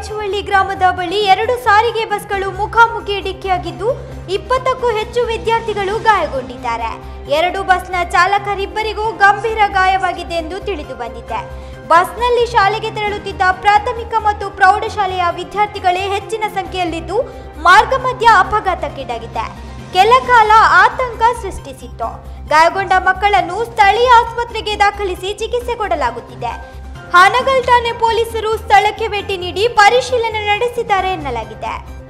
ಬೈಚುವಳ್ಳಿ ಗ್ರಾಮದ ಬಳಿ ಎರಡು ಸಾರಿಗೆ ಬಸ್ಗಳು ಮುಖಾಮುಖಿ ಡಿಕ್ಕಿಯಾಗಿದ್ದು ಇಪ್ಪತ್ತಕ್ಕೂ ಹೆಚ್ಚು ವಿದ್ಯಾರ್ಥಿಗಳು ಗಾಯಗೊಂಡಿದ್ದಾರೆ ಎರಡು ಬಸ್ನ ಚಾಲಕರಿಬ್ಬರಿಗೂ ಗಂಭೀರ ಗಾಯವಾಗಿದೆ ಎಂದು ತಿಳಿದು ಬಂದಿದೆ ಬಸ್ನಲ್ಲಿ ಶಾಲೆಗೆ ತೆರಳುತ್ತಿದ್ದ ಪ್ರಾಥಮಿಕ ಮತ್ತು ಪ್ರೌಢಶಾಲೆಯ ವಿದ್ಯಾರ್ಥಿಗಳೇ ಹೆಚ್ಚಿನ ಸಂಖ್ಯೆಯಲ್ಲಿದ್ದು ಮಾರ್ಗ ಮಧ್ಯ ಅಪಘಾತಕ್ಕೀಡಾಗಿದೆ ಕೆಲ ಕಾಲ ಆತಂಕ ಸೃಷ್ಟಿಸಿತ್ತು ಗಾಯಗೊಂಡ ಮಕ್ಕಳನ್ನು ಸ್ಥಳೀಯ ಆಸ್ಪತ್ರೆಗೆ ದಾಖಲಿಸಿ ಚಿಕಿತ್ಸೆ ಕೊಡಲಾಗುತ್ತಿದೆ ಹಾನಗಲ್ ಠಾಣೆ ಪೊಲೀಸರು ಸ್ಥಳಕ್ಕೆ ಭೇಟಿ ನೀಡಿ ಪರಿಶೀಲನೆ ನಡೆಸಿದ್ದಾರೆ ಎನ್ನಲಾಗಿದೆ